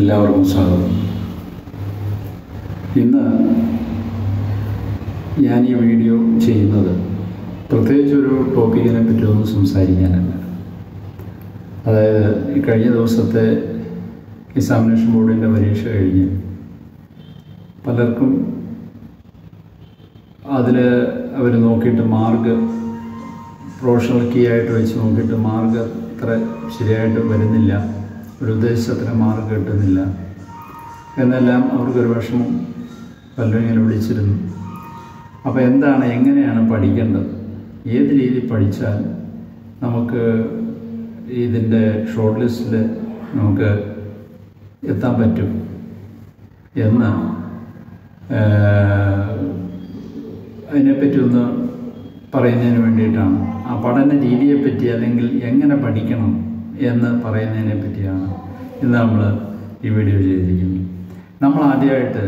എല്ലാവർക്കും സ്വാഗതം ഇന്ന് ഞാൻ ഈ വീഡിയോ ചെയ്യുന്നത് പ്രത്യേകിച്ച് ഒരു ടോപ്പിക്കിനെ പറ്റിയൊന്നും സംസാരിക്കാനല്ല അതായത് ഈ കഴിഞ്ഞ ദിവസത്തെ എക്സാമിനേഷൻ ബോർഡിൻ്റെ പരീക്ഷ കഴിഞ്ഞ് പലർക്കും അതിൽ അവർ നോക്കിയിട്ട് മാർക്ക് പ്രൊഫഷണൽ കീ ആയിട്ട് വെച്ച് നോക്കിയിട്ട് മാർക്ക് അത്ര ശരിയായിട്ട് വരുന്നില്ല ഒരു ഉദ്ദേശത്തിന് മാർക്ക് കിട്ടുന്നില്ല എന്നെല്ലാം അവർക്കൊരു വിഷമം പലരും ഇങ്ങനെ വിളിച്ചിരുന്നു അപ്പോൾ എന്താണ് എങ്ങനെയാണ് പഠിക്കേണ്ടത് ഏത് രീതിയിൽ പഠിച്ചാൽ നമുക്ക് ഇതിൻ്റെ ഷോർട്ട് ലിസ്റ്റിൽ നമുക്ക് എത്താൻ പറ്റും എന്ന് അതിനെപ്പറ്റി ഒന്ന് പറയുന്നതിന് വേണ്ടിയിട്ടാണ് ആ പഠന രീതിയെപ്പറ്റി അല്ലെങ്കിൽ എങ്ങനെ പഠിക്കണം എന്ന് പറയുന്നതിനെ പറ്റിയാണ് ഇന്ന് നമ്മൾ ഈ വീഡിയോ ചെയ്തിരിക്കുന്നത് നമ്മൾ ആദ്യമായിട്ട്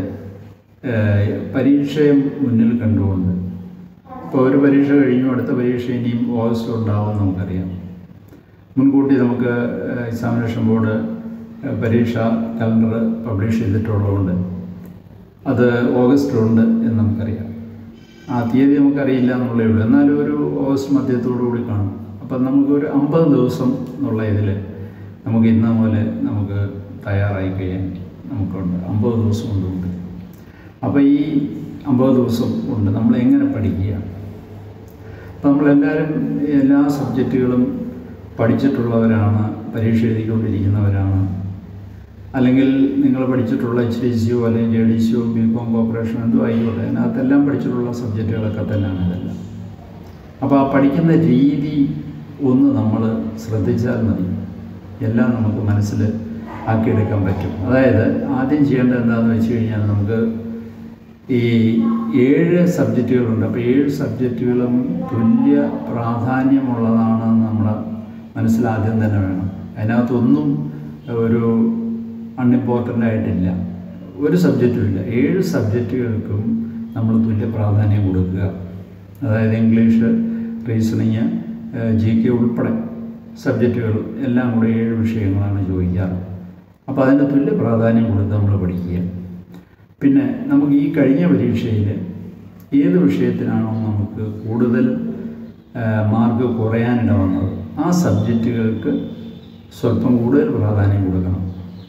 പരീക്ഷയെ മുന്നിൽ കണ്ടുകൊണ്ട് ഇപ്പോൾ ഒരു പരീക്ഷ കഴിഞ്ഞു അടുത്ത പരീക്ഷ ഇനിയും ഓഗസ്റ്റ് ഉണ്ടാവും നമുക്കറിയാം മുൻകൂട്ടി നമുക്ക് എക്സാമിനേഷൻ ബോർഡ് പരീക്ഷ കലണ്ടർ പബ്ലിഷ് ചെയ്തിട്ടുള്ളതുകൊണ്ട് അത് ഓഗസ്റ്റിലുണ്ട് എന്ന് നമുക്കറിയാം ആ തീയതി നമുക്കറിയില്ല എന്നുള്ളേ ഉള്ളൂ എന്നാലും ഒരു ഓഗസ്റ്റ് മധ്യത്തോടു കൂടി കാണും അപ്പം നമുക്കൊരു അമ്പത് ദിവസം എന്നുള്ള ഇതിൽ നമുക്ക് ഇന്ന പോലെ നമുക്ക് തയ്യാറായി കഴിയാൻ നമുക്കുണ്ട് അമ്പത് ദിവസം കൊണ്ടുണ്ട് അപ്പോൾ ഈ അമ്പത് ദിവസം കൊണ്ട് നമ്മൾ എങ്ങനെ പഠിക്കുക അപ്പം നമ്മളെല്ലാവരും എല്ലാ സബ്ജക്റ്റുകളും പഠിച്ചിട്ടുള്ളവരാണ് പരീക്ഷ എഴുതിക്കൊണ്ടിരിക്കുന്നവരാണ് അല്ലെങ്കിൽ നിങ്ങൾ പഠിച്ചിട്ടുള്ള എച്ച് ഡി സിയോ അല്ലെങ്കിൽ ജെ ഡി സിയോ ബി കോം കോർപ്പറേഷൻ എന്തോ ആയിക്കോട്ടെ അതിനകത്തെല്ലാം പഠിച്ചിട്ടുള്ള സബ്ജക്റ്റുകളൊക്കെ തന്നെയാണ് ഇതെല്ലാം അപ്പോൾ ആ പഠിക്കുന്ന രീതി ഒന്ന് നമ്മൾ ശ്രദ്ധിച്ചാൽ മതി എല്ലാം നമുക്ക് മനസ്സിൽ ആക്കിയെടുക്കാൻ പറ്റും അതായത് ആദ്യം ചെയ്യേണ്ടത് എന്താണെന്ന് വെച്ച് കഴിഞ്ഞാൽ നമുക്ക് ഈ ഏഴ് സബ്ജക്റ്റുകളുണ്ട് അപ്പോൾ ഏഴ് സബ്ജക്റ്റുകളും തുല്യ പ്രാധാന്യമുള്ളതാണെന്ന് നമ്മുടെ മനസ്സിലാദ്യം തന്നെ വേണം അതിനകത്തൊന്നും ഒരു അൺഇമ്പോർട്ടൻ്റ് ആയിട്ടില്ല ഒരു സബ്ജക്റ്റും ഇല്ല ഏഴ് സബ്ജക്റ്റുകൾക്കും നമ്മൾ തുല്യ പ്രാധാന്യം കൊടുക്കുക അതായത് ഇംഗ്ലീഷ് റീസണിങ് ജി കെ ഉൾപ്പെടെ സബ്ജക്റ്റുകൾ എല്ലാം കൂടെ ഏഴ് വിഷയങ്ങളാണ് ചോദിക്കാറ് അപ്പോൾ അതിൻ്റെ തുല്യ പ്രാധാന്യം കൊടുത്ത് നമ്മൾ പഠിക്കുക പിന്നെ നമുക്ക് ഈ കഴിഞ്ഞ പരീക്ഷയിൽ ഏത് വിഷയത്തിനാണോ നമുക്ക് കൂടുതൽ മാർക്ക് കുറയാനിട വന്നത് ആ സബ്ജക്റ്റുകൾക്ക് സ്വല്പം കൂടുതൽ പ്രാധാന്യം കൊടുക്കണം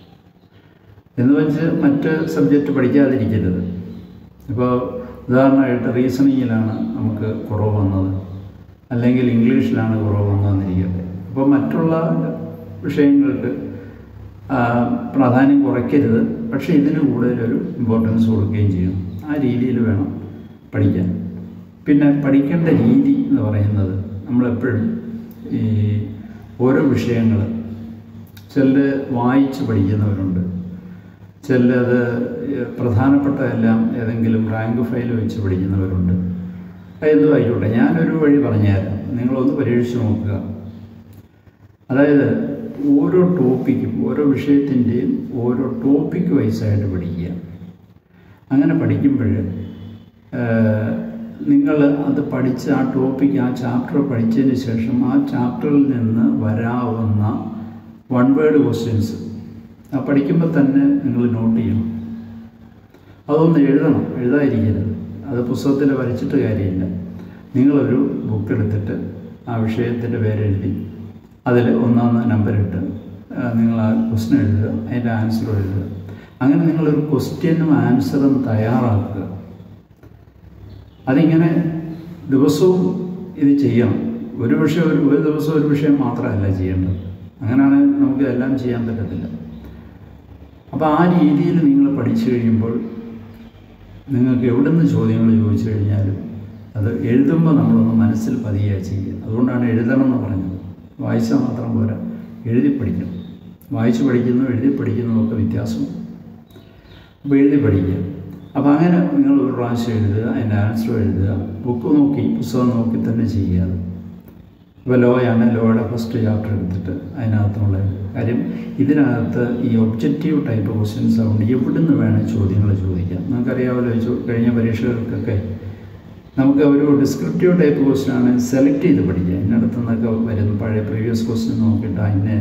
എന്ന് വെച്ച് മറ്റ് സബ്ജക്റ്റ് പഠിക്കാതിരിക്കരുത് ഇപ്പോൾ ഉദാഹരണമായിട്ട് റീസണിങ്ങിലാണ് നമുക്ക് കുറവ് വന്നത് അല്ലെങ്കിൽ ഇംഗ്ലീഷിലാണ് കുറവ് വന്നതെന്നിരിക്കട്ടെ അപ്പോൾ മറ്റുള്ള വിഷയങ്ങൾക്ക് പ്രാധാന്യം കുറയ്ക്കരുത് പക്ഷേ ഇതിന് കൂടുതലൊരു ഇമ്പോർട്ടൻസ് കൊടുക്കുകയും ചെയ്യണം ആ രീതിയിൽ വേണം പഠിക്കാൻ പിന്നെ പഠിക്കേണ്ട രീതി എന്ന് പറയുന്നത് നമ്മളെപ്പോഴും ഈ ഓരോ വിഷയങ്ങൾ ചിലർ വായിച്ച് പഠിക്കുന്നവരുണ്ട് ചിലത് പ്രധാനപ്പെട്ടതെല്ലാം ഏതെങ്കിലും റാങ്ക് ഫയൽ വെച്ച് പഠിക്കുന്നവരുണ്ട് അതെന്തോ ആയിക്കോട്ടെ ഞാനൊരു വഴി പറഞ്ഞുതരാം നിങ്ങളൊന്ന് പരീക്ഷിച്ച് നോക്കുക അതായത് ഓരോ ടോപ്പിക്കും ഓരോ വിഷയത്തിൻ്റെയും ഓരോ ടോപ്പിക്ക് വൈസായിട്ട് പഠിക്കുക അങ്ങനെ പഠിക്കുമ്പോൾ നിങ്ങൾ അത് പഠിച്ച് ആ ടോപ്പിക്ക് ആ ചാപ്റ്റർ പഠിച്ചതിന് ശേഷം ആ ചാപ്റ്ററിൽ നിന്ന് വരാവുന്ന വൺ വേർഡ് ക്വസ്റ്റ്യൻസ് ആ പഠിക്കുമ്പോൾ തന്നെ നിങ്ങൾ നോട്ട് ചെയ്യണം അതൊന്ന് എഴുതണം എഴുതാതിരിക്കരുത് അത് പുസ്തകത്തിൽ വരച്ചിട്ട് കാര്യമില്ല നിങ്ങളൊരു ബുക്ക് എടുത്തിട്ട് ആ വിഷയത്തിൻ്റെ പേരെഴുതി അതിൽ ഒന്നാം നമ്പർ ഇട്ട് നിങ്ങൾ ആ ക്വസ്റ്റ്യൻ എഴുതുക അതിൻ്റെ ആൻസർ എഴുതുക അങ്ങനെ നിങ്ങളൊരു ക്വസ്റ്റ്യനും ആൻസറും തയ്യാറാക്കുക അതിങ്ങനെ ദിവസവും ഇത് ചെയ്യണം ഒരു വിഷയം ഒരു ഒരു ദിവസം ഒരു വിഷയം മാത്രമല്ല ചെയ്യേണ്ടത് അങ്ങനെയാണ് നമുക്ക് എല്ലാം ചെയ്യാൻ പറ്റത്തില്ല അപ്പോൾ ആ രീതിയിൽ നിങ്ങൾ പഠിച്ചു കഴിയുമ്പോൾ നിങ്ങൾക്ക് എവിടെ നിന്ന് ചോദ്യങ്ങൾ ചോദിച്ചു കഴിഞ്ഞാലും അത് എഴുതുമ്പോൾ നമ്മളൊന്ന് മനസ്സിൽ പതിയുക ചെയ്യുക അതുകൊണ്ടാണ് എഴുതണം എന്ന് പറഞ്ഞത് വായിച്ചാൽ മാത്രം പോരാ എഴുതി പഠിക്കണം വായിച്ച് പഠിക്കുന്നു എഴുതി പഠിക്കുന്നതൊക്കെ വ്യത്യാസമാണ് അപ്പോൾ എഴുതി പഠിക്കുക അപ്പോൾ അങ്ങനെ നിങ്ങൾ ഒരു പ്രാവശ്യം എഴുതുക അതിൻ്റെ ആൻസർ എഴുതുക ബുക്ക് നോക്കി പുസ്തകം നോക്കി തന്നെ ചെയ്യുക ഇപ്പോൾ ലോയാണ് ലോയുടെ ഫസ്റ്റ് ചാപ്റ്റർ എടുത്തിട്ട് അതിനകത്തുള്ള കാര്യം ഇതിനകത്ത് ഈ ഒബ്ജക്റ്റീവ് ടൈപ്പ് ക്വസ്റ്റ്യൻസ് ആവുകൊണ്ട് എവിടുന്ന് വേണം ചോദ്യങ്ങൾ ചോദിക്കാം നമുക്കറിയാമല്ലോ കഴിഞ്ഞ പരീക്ഷകൾക്കൊക്കെ നമുക്ക് ഒരു ഡിസ്ക്രിപ്റ്റീവ് ടൈപ്പ് ക്വസ്റ്റ്യൻ ആണ് സെലക്ട് ചെയ്ത് പഠിക്കുക ഇതിനടുത്ത് നിന്നൊക്കെ വരുന്ന പഴയ പ്രീവിയസ് ക്വസ്റ്റ്യൻ നോക്കിയിട്ട് അതിനെ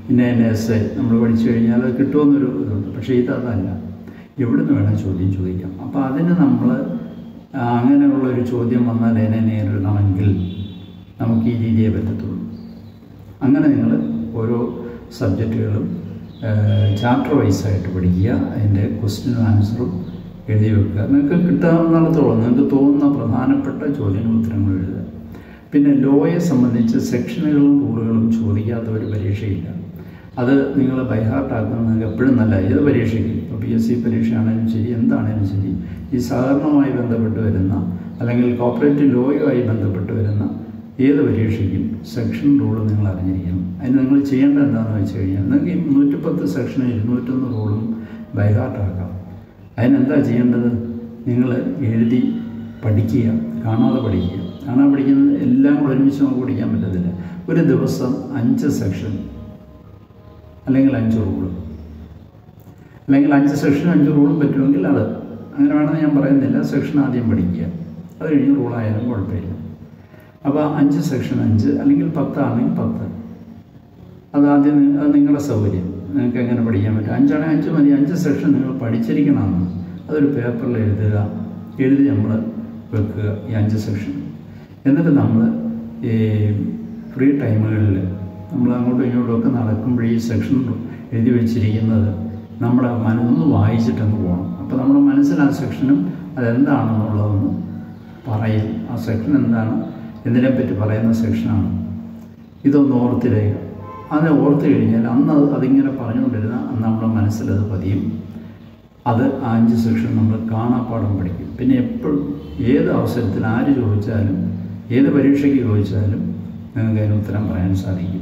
ഇന്ന എൻ എസ് എ നമ്മൾ പഠിച്ചു കഴിഞ്ഞാൽ അത് കിട്ടുമെന്നൊരു ഇതുണ്ട് പക്ഷേ ഇതതല്ല എവിടെ നിന്ന് വേണം ചോദ്യം ചോദിക്കാം അപ്പോൾ അതിന് നമ്മൾ അങ്ങനെയുള്ള ഒരു ചോദ്യം വന്നാൽ അതിനെ നേരിടണമെങ്കിൽ നമുക്ക് ഈ രീതിയെ പറ്റത്തുള്ളൂ അങ്ങനെ നിങ്ങൾ ഓരോ സബ്ജക്റ്റുകളും ചാപ്റ്റർ വൈസായിട്ട് പഠിക്കുക അതിൻ്റെ ക്വസ്റ്റ്യനും ആൻസറും എഴുതി വെക്കുക നിങ്ങൾക്ക് കിട്ടാവുന്നിടത്തോളം നിങ്ങൾക്ക് തോന്നുന്ന പ്രധാനപ്പെട്ട ചോദ്യങ്ങൾ ഉത്തരങ്ങൾ എഴുതുക പിന്നെ ലോയെ സംബന്ധിച്ച് സെക്ഷനുകളും റൂളുകളും ചോദിക്കാത്ത ഒരു പരീക്ഷയില്ല അത് നിങ്ങൾ ബൈഹാർട്ടാക്കുന്നത് എപ്പോഴും നല്ല ഏത് പരീക്ഷയ്ക്ക് ഇപ്പോൾ പി എസ് സി പരീക്ഷയാണെങ്കിലും ശരി എന്താണെങ്കിലും ശരി ഈ സഹകരണവുമായി ബന്ധപ്പെട്ട് വരുന്ന അല്ലെങ്കിൽ കോപ്പറേറ്റീവ് ലോയുമായി ബന്ധപ്പെട്ട് വരുന്ന ഏത് പരീക്ഷയ്ക്കും സെക്ഷൻ റൂൾ നിങ്ങൾ അറിഞ്ഞിരിക്കണം അതിന് നിങ്ങൾ ചെയ്യേണ്ടത് എന്താണെന്ന് വെച്ച് കഴിഞ്ഞാൽ നിങ്ങൾക്ക് ഈ നൂറ്റിപ്പത്ത് സെക്ഷനും ഇരുന്നൂറ്റൊന്ന് റൂളും ബൈഹാർട്ടാക്കാം അതിനെന്താ ചെയ്യേണ്ടത് നിങ്ങൾ എഴുതി പഠിക്കുക കാണാതെ പഠിക്കുക കാണാതെ പഠിക്കുന്നത് എല്ലാം കൂടെ ഒരുമിച്ച് നമുക്ക് പഠിക്കാൻ പറ്റത്തില്ല ഒരു ദിവസം അഞ്ച് സെക്ഷൻ അല്ലെങ്കിൽ അഞ്ച് റൂള് അല്ലെങ്കിൽ അഞ്ച് സെക്ഷൻ അഞ്ച് റൂളും പറ്റുമെങ്കിൽ അത് അങ്ങനെ വേണമെന്ന് ഞാൻ പറയുന്നില്ല സെക്ഷൻ ആദ്യം പഠിക്കുക അത് കഴിഞ്ഞ് റൂളായാലും കുഴപ്പമില്ല അപ്പോൾ അഞ്ച് സെക്ഷൻ അഞ്ച് അല്ലെങ്കിൽ പത്താണെങ്കിൽ പത്ത് അത് ആദ്യം നി- അത് നിങ്ങളുടെ സൗകര്യം നിങ്ങൾക്ക് എങ്ങനെ പഠിക്കാൻ പറ്റും അഞ്ചാണെങ്കിൽ അഞ്ച് മതി അഞ്ച് സെക്ഷൻ നിങ്ങൾ പഠിച്ചിരിക്കണമെന്ന് അതൊരു പേപ്പറിൽ എഴുതുക എഴുതി നമ്മൾ വെക്കുക ഈ അഞ്ച് സെക്ഷൻ എന്നിട്ട് നമ്മൾ ഈ ഫ്രീ ടൈമുകളിൽ നമ്മൾ അങ്ങോട്ടും ഇങ്ങോട്ടും ഒക്കെ നടക്കുമ്പോൾ ഈ സെക്ഷൻ എഴുതി വെച്ചിരിക്കുന്നത് നമ്മുടെ മനസ്സൊന്ന് വായിച്ചിട്ടങ്ങ് പോകണം അപ്പോൾ നമ്മുടെ മനസ്സിൽ ആ സെക്ഷനും അതെന്താണെന്നുള്ളതൊന്ന് പറയും ആ സെക്ഷൻ എന്താണ് എന്തിനെപ്പറ്റി പറയുന്ന സെക്ഷനാണ് ഇതൊന്ന് ഓർത്തിടുക അതിനെ ഓർത്ത് കഴിഞ്ഞാൽ അന്ന് അത് അതിങ്ങനെ പറഞ്ഞുകൊണ്ടിരുന്ന അന്ന് നമ്മുടെ മനസ്സിലത് പതിയും അത് ആ അഞ്ച് സെക്ഷൻ നമ്മൾ കാണാപ്പാടം പഠിക്കും പിന്നെ എപ്പോഴും ഏത് അവസരത്തിൽ ആര് ചോദിച്ചാലും ഏത് പരീക്ഷയ്ക്ക് ചോദിച്ചാലും നിങ്ങൾക്ക് അതിന് ഉത്തരം പറയാൻ സാധിക്കും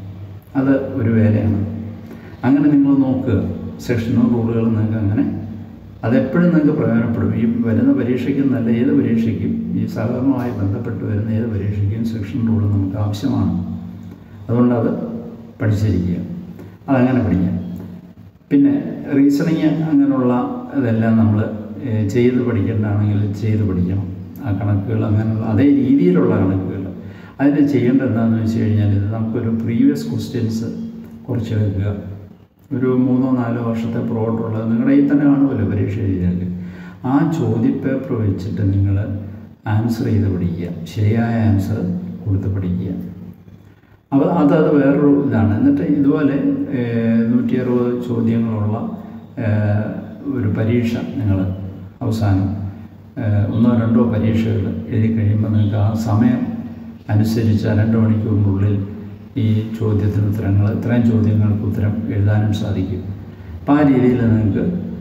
അത് ഒരു വേലയാണ് അങ്ങനെ നിങ്ങൾ നോക്കുക സെക്ഷനും റൂളുകളും നിങ്ങൾക്ക് അങ്ങനെ അതെപ്പോഴും നിങ്ങൾക്ക് പ്രയോജനപ്പെടും ഈ വരുന്ന പരീക്ഷയ്ക്കും നല്ല ഏത് പരീക്ഷയ്ക്കും ഈ സഹകരണവുമായി ബന്ധപ്പെട്ട് വരുന്ന ഏത് പരീക്ഷയ്ക്കും സെക്ഷൻ റൂൾ നമുക്ക് ആവശ്യമാണ് അതുകൊണ്ട് അത് പഠിച്ചിരിക്കുക അതങ്ങനെ പഠിക്കാം പിന്നെ റീസണിങ് അങ്ങനെയുള്ള ഇതെല്ലാം നമ്മൾ ചെയ്ത് പഠിക്കേണ്ടതാണെങ്കിൽ ചെയ്ത് പഠിക്കണം ആ കണക്കുകൾ അങ്ങനെയുള്ള അതേ രീതിയിലുള്ള കണക്കുകൾ അതിന് ചെയ്യേണ്ടത് എന്താണെന്ന് വെച്ച് കഴിഞ്ഞാൽ ഇത് നമുക്കൊരു പ്രീവിയസ് ക്വസ്റ്റ്യൻസ് കുറച്ച് എടുക്കുക ഒരു മൂന്നോ നാലോ വർഷത്തെ പ്രോട്ടുള്ളത് നിങ്ങളുടെ കയ്യിൽ തന്നെ കാണുമല്ലോ പരീക്ഷ എഴുതിയാൽ ആ ചോദ്യപേപ്പർ വെച്ചിട്ട് നിങ്ങൾ ആൻസർ ചെയ്ത് പഠിക്കുക ശരിയായ ആൻസർ കൊടുത്ത് പഠിക്കുക അപ്പോൾ അതത് വേറൊരു ഇതാണ് എന്നിട്ട് ഇതുപോലെ നൂറ്റി അറുപത് ചോദ്യങ്ങളുള്ള ഏഹ്, ഒരു പരീക്ഷ നിങ്ങൾ അവസാനം ഏഹ്, ഒന്നോ രണ്ടോ പരീക്ഷകൾ എഴുതി കഴിയുമ്പോൾ നിങ്ങൾക്ക് ആ സമയം അനുസരിച്ച് ആ രണ്ട് മണിക്കൂറിനുള്ളിൽ ഈ ചോദ്യത്തിന് ഉത്തരങ്ങൾ ഇത്രയും ചോദ്യങ്ങൾക്ക് ഉത്തരം എഴുതാനും സാധിക്കും അപ്പം ആ രീതിയിൽ നിങ്ങൾക്ക്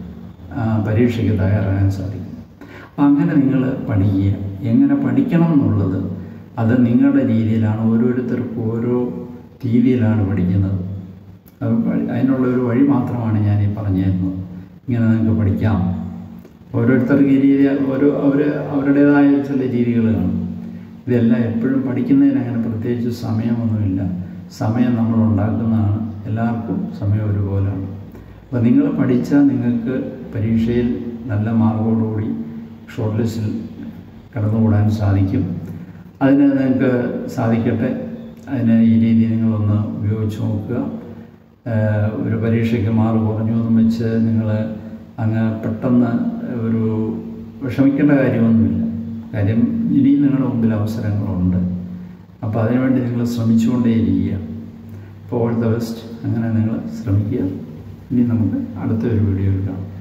ആ, പരീക്ഷയ്ക്ക് തയ്യാറാകാൻ സാധിക്കും അപ്പം അങ്ങനെ നിങ്ങൾ പഠിക്കുക എങ്ങനെ പഠിക്കണം എന്നുള്ളത് അത് നിങ്ങളുടെ രീതിയിലാണ് ഓരോരുത്തർക്കും ഓരോ രീതിയിലാണ് പഠിക്കുന്നത് അത് പ- അതിനുള്ള ഒരു വഴി മാത്രമാണ് ഞാൻ ഈ പറഞ്ഞു തരുന്നത് ഇങ്ങനെ നിങ്ങൾക്ക് പഠിക്കാം ഓരോരുത്തർക്ക് ഈ രീതി ഓരോ അവർ അവരുടേതായ ചില രീതികൾ കാണും ഇതെല്ലാം എപ്പോഴും പഠിക്കുന്നതിന് അങ്ങനെ പ്രത്യേകിച്ച് സമയമൊന്നുമില്ല സമയം നമ്മൾ ഉണ്ടാക്കുന്നതാണ് എല്ലാവർക്കും സമയം ഒരുപോലെയാണ് അപ്പോൾ നിങ്ങൾ പഠിച്ചാൽ നിങ്ങൾക്ക് പരീക്ഷയിൽ നല്ല മാർക്കോടുകൂടി ഷോർട്ട് ലിസ്റ്റിൽ കടന്നുകൂടാൻ സാധിക്കും അതിന് നിങ്ങൾക്ക് സാധിക്കട്ടെ അതിന് ഈ രീതി നിങ്ങളൊന്ന് ഉപയോഗിച്ച് നോക്കുക ഏഹ് ഒരു പരീക്ഷയ്ക്ക് മാർക്ക് കുറഞ്ഞു എന്നും വെച്ച് നിങ്ങൾ അങ്ങ് പെട്ടെന്ന് ഒരു വിഷമിക്കേണ്ട കാര്യമൊന്നുമില്ല കാര്യം ഇനിയും നിങ്ങളുടെ മുമ്പിൽ അവസരങ്ങളുണ്ട് അപ്പോൾ അതിനുവേണ്ടി നിങ്ങൾ ശ്രമിച്ചുകൊണ്ടേയിരിക്കുക അപ്പോൾ ഓൾ ദ ബെസ്റ്റ് അങ്ങനെ നിങ്ങൾ ശ്രമിക്കുക ഇനി നമുക്ക് അടുത്ത ഒരു വീഡിയോയിൽ കാണാം